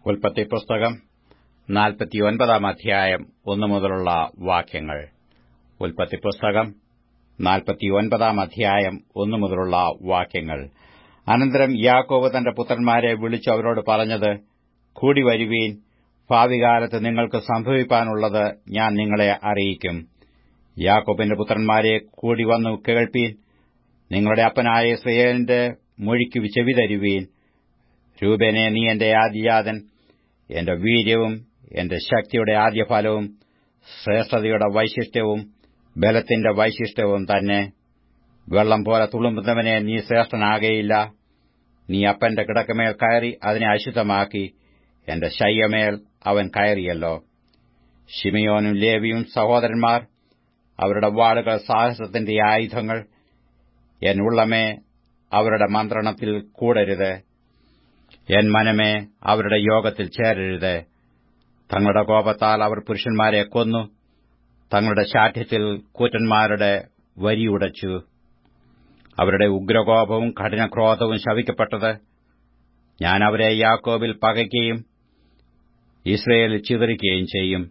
ഉൽപ്പത്തി പുസ്തകം നാൽപ്പത്തിയൊൻപതാം അധ്യായം ഒന്നു മുതലുള്ള വാക്യങ്ങൾ ഉൽപ്പത്തി പുസ്തകം നാൽപ്പത്തിയൊൻപതാം അധ്യായം ഒന്നു മുതലുള്ള വാക്യങ്ങൾ അനന്തരം യാക്കോബ് തന്റെ പുത്രന്മാരെ വിളിച്ചു അവരോട് പറഞ്ഞത് കൂടി വരുവീൻ ഭാവികാലത്ത് നിങ്ങൾക്ക് സംഭവിപ്പാനുള്ളത് ഞാൻ നിങ്ങളെ അറിയിക്കും യാക്കോബിന്റെ പുത്രന്മാരെ കൂടി വന്നു കേൾപ്പീൻ നിങ്ങളുടെ അപ്പനായ ഇസ്രയേലിന്റെ മൊഴിക്ക് ചെവി തരുവീൻ രൂപേനെ നീ എന്റെ ആദ്യജാതൻ എന്റെ വീര്യവും എന്റെ ശക്തിയുടെ ആദ്യഫലവും ശ്രേഷ്ഠതയുടെ വൈശിഷ്ട്യവും ബലത്തിന്റെ വൈശിഷ്ട്യവും തന്നെ വെള്ളം പോലെ തുളുമ്പുന്നവനെ നീ ശ്രേഷ്ഠനാകയില്ല നീ അപ്പന്റെ കിടക്കമേൽ കയറി അതിനെ അശുദ്ധമാക്കി എന്റെ ശയ്യമേൽ അവൻ കയറിയല്ലോ ഷിമിയോനും ലേവിയും സഹോദരന്മാർ അവരുടെ വാളുകൾ സാഹസത്തിന്റെ ആയുധങ്ങൾ എൻ ഉള്ളമേ അവരുടെ മന്ത്രണത്തിൽ കൂടരുത് എൻ മനമേ അവരുടെ യോഗത്തിൽ ചേരരുത് തങ്ങളുടെ കോപത്താൽ അവർ പുരുഷന്മാരെ കൊന്നു തങ്ങളുടെ ശാഠ്യത്തിൽ കൂറ്റന്മാരുടെ വരിയുടച്ചു അവരുടെ ഉഗ്രകോപവും കഠിനക്രോധവും ശവിക്കപ്പെട്ടത് ഞാൻ അവരെ യാക്കോബിൽ പകയ്ക്കുകയും ഇസ്രയേലിൽ ചിതറിക്കുകയും ചെയ്യും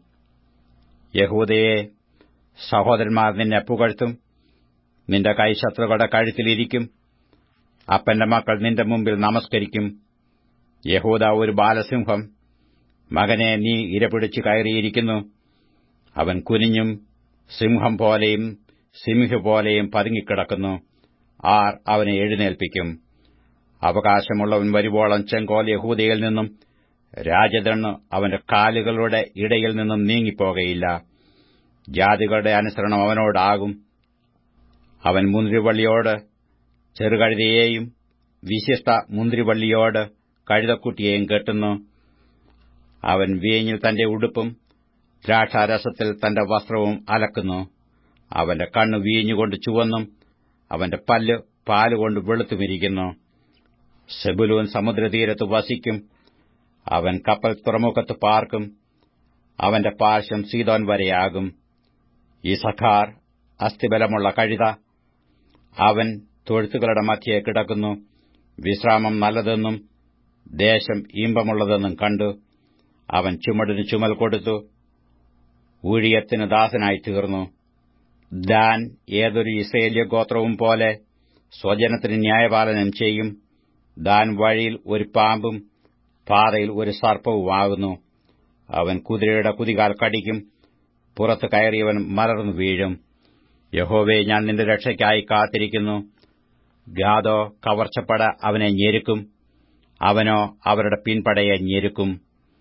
യഹൂദയെ സഹോദരന്മാർ നിന്നെ പുകഴ്ത്തും നിന്റെ കൈ ശത്രുക്കളുടെ കഴുത്തിലിരിക്കും അപ്പന്റെ മക്കൾ നിന്റെ മുമ്പിൽ നമസ്കരിക്കും യഹൂദ ഒരു ബാലസിംഹം മകനെ നീ ഇരപിടിച്ചു കയറിയിരിക്കുന്നു അവൻ കുനിഞ്ഞും സിംഹം പോലെയും സിംഹ പോലെയും പതുങ്ങിക്കിടക്കുന്നു ആർ അവനെ എഴുന്നേൽപ്പിക്കും അവകാശമുള്ളവൻ വരുവോളം ചെങ്കോൽ യഹൂദയിൽ നിന്നും രാജദണ്ണ് അവന്റെ കാലുകളുടെ ഇടയിൽ നിന്നും നീങ്ങിപ്പോകയില്ല ജാതികളുടെ അനുസരണം അവനോടാകും അവൻ മുന്തിരിവള്ളിയോട് ചെറുകഴുതയെയും വിശിഷ്ട മുന്തിരിവള്ളിയോട് കഴുതക്കുട്ടിയെയും കെട്ടുന്നു അവൻ വീഞ്ഞിൽ തന്റെ ഉടുപ്പും ദ്രാക്ഷാരസത്തിൽ തന്റെ വസ്ത്രവും അലക്കുന്നു അവന്റെ കണ്ണു വീഞ്ഞുകൊണ്ട് ചുവന്നും അവന്റെ പല്ല് പാലുകൊണ്ട് വെളുത്തുമിരിക്കുന്നു സെബുലൂൻ സമുദ്രതീരത്ത് വസിക്കും അവൻ കപ്പൽ തുറമുഖത്ത് പാർക്കും അവന്റെ പാർശ്വം സീതോൻ വരെയാകും ഈ സഖാർ അസ്ഥിബലമുള്ള കഴുത അവൻ തൊഴുത്തുകളുടെ മധ്യേ കിടക്കുന്നു വിശ്രാമം നല്ലതെന്നും ദേശം ഇമ്പമുള്ളതെന്നും കണ്ടു അവൻ ചുമടിന് ചുമൽ കൊടുത്തു ഊഴിയത്തിന് ദാസനായി തീർന്നു ദാൻ ഏതൊരു ഇസ്രയേല്യ ഗോത്രവും പോലെ സ്വജനത്തിന് ന്യായപാലനം ചെയ്യും ദാൻ വഴിയിൽ ഒരു പാമ്പും പാതയിൽ ഒരു സർപ്പവുമാകുന്നു അവൻ കുതിരയുടെ കുതികാൽ കടിക്കും പുറത്ത് കയറിയവൻ മലർന്നു വീഴും യഹോവെ ഞാൻ നിന്റെ രക്ഷയ്ക്കായി കാത്തിരിക്കുന്നു ഗാദോ കവർച്ചപ്പട അവനെ ഞെരുക്കും അവനോ അവരുടെ പിൻപടയെ ഞെരുക്കും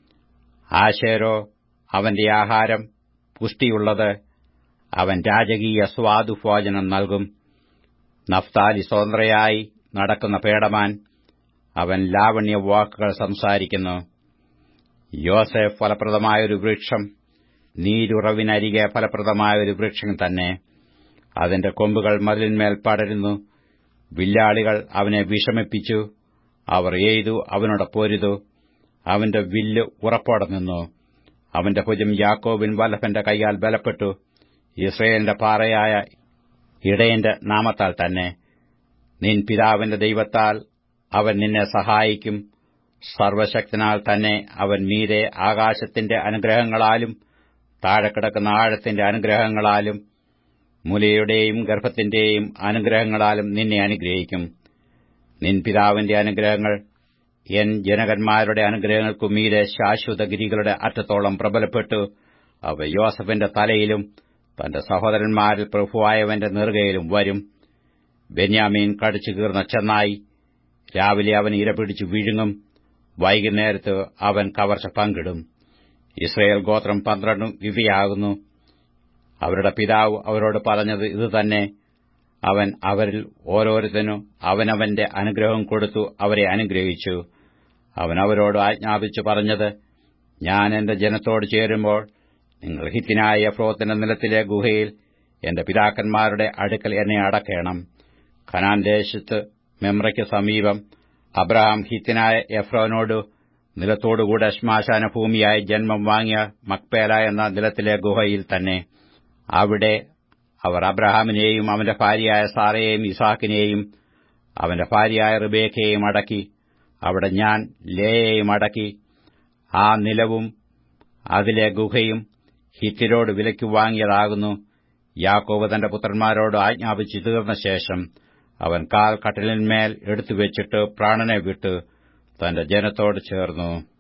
ആശേരോ അവന്റെ ആഹാരം പുഷ്ടിയുള്ളത് അവൻ രാജകീയ സ്വാദുഭോജനം നൽകും നഫ്താലി സ്വതന്ത്രയായി നടക്കുന്ന പേടമാൻ അവൻ ലാവണ്യ വാക്കുകൾ സംസാരിക്കുന്നു യോസെഫ് ഫലപ്രദമായൊരു വൃക്ഷം നീരുറവിനരികെ ഫലപ്രദമായൊരു വൃക്ഷം തന്നെ അതിന്റെ കൊമ്പുകൾ മതിലിന്മേൽ പടരുന്നു വില്ലാളികൾ അവനെ വിഷമിപ്പിച്ചു അവർ എയ്തു അവനോട് പൊരുതു അവന്റെ വില്ല് ഉറപ്പോടെ നിന്നു അവന്റെ ഭുജം യാക്കോബിൻ വല്ലഭന്റെ കൈയാൽ ബലപ്പെട്ടു ഇസ്രയേലിന്റെ പാറയായ ഇടയന്റെ നാമത്താൽ തന്നെ നിൻ പിതാവിന്റെ ദൈവത്താൽ അവൻ നിന്നെ സഹായിക്കും സർവശക്തനാൽ തന്നെ അവൻ മീരെ ആകാശത്തിന്റെ അനുഗ്രഹങ്ങളാലും താഴെ കിടക്കുന്ന ആഴത്തിന്റെ അനുഗ്രഹങ്ങളാലും മുലയുടെയും ഗർഭത്തിന്റെയും അനുഗ്രഹങ്ങളാലും നിന്നെ അനുഗ്രഹിക്കും നിൻ പിതാവിന്റെ അനുഗ്രഹങ്ങൾ എൻ ജനകന്മാരുടെ അനുഗ്രഹങ്ങൾക്കു മീരെ ശാശ്വതഗിരികളുടെ അറ്റത്തോളം പ്രബലപ്പെട്ടു അവ യോസഫിന്റെ തലയിലും തന്റെ സഹോദരന്മാരിൽ പ്രഭുവായവന്റെ നെറുകയിലും വരും ബെന്യാമീൻ കടിച്ചു കീർന്ന ചെന്നായി രാവിലെ അവൻ ഇരപിടിച്ചു വിഴുങ്ങും വൈകുന്നേരത്ത് അവൻ കവർച്ച പങ്കിടും ഇസ്രയേൽ ഗോത്രം പന്ത്രണ്ടും ഇവയാകുന്നു അവരുടെ പിതാവ് അവരോട് പറഞ്ഞത് ഇതുതന്നെ അവൻ അവരിൽ ഓരോരുത്തനും അവനവന്റെ അനുഗ്രഹം കൊടുത്തു അവരെ അനുഗ്രഹിച്ചു അവൻ അവരോട് ആജ്ഞാപിച്ചു പറഞ്ഞത് ഞാൻ എന്റെ ജനത്തോട് ചേരുമ്പോൾ നിങ്ങൾ ഹിത്തിനായ എഫ്രോത്തിന്റെ നിലത്തിലെ ഗുഹയിൽ എന്റെ പിതാക്കന്മാരുടെ അടുക്കൽ എന്നെ അടക്കേണം ഖനാൻ ദേശത്ത് മെമ്രയ്ക്ക് സമീപം അബ്രഹാം ഹിത്തിനായ എഫ്രോനോട് നിലത്തോടുകൂടെ ശ്മാശാന ഭൂമിയായി ജന്മം വാങ്ങിയ മക്പേല എന്ന നിലത്തിലെ ഗുഹയിൽ തന്നെ അവിടെ അവർ അബ്രഹാമിനെയും അവന്റെ ഭാര്യയായ സാറയെയും ഇസാക്കിനെയും അവന്റെ ഭാര്യയായ റിബേക്കയെയും അടക്കി അവിടെ ഞാൻ ലേയെയും അടക്കി ആ നിലവും അതിലെ ഗുഹയും ഹിത്തിരോട് വിലയ്ക്ക് വാങ്ങിയതാകുന്നു യാക്കോബ് തന്റെ പുത്രന്മാരോട് ആജ്ഞാപിച്ചു തീർന്ന ശേഷം അവൻ കാൽ കട്ടിലിന്മേൽ എടുത്തുവച്ചിട്ട് പ്രാണനെ വിട്ട് തന്റെ ജനത്തോട് ചേർന്നു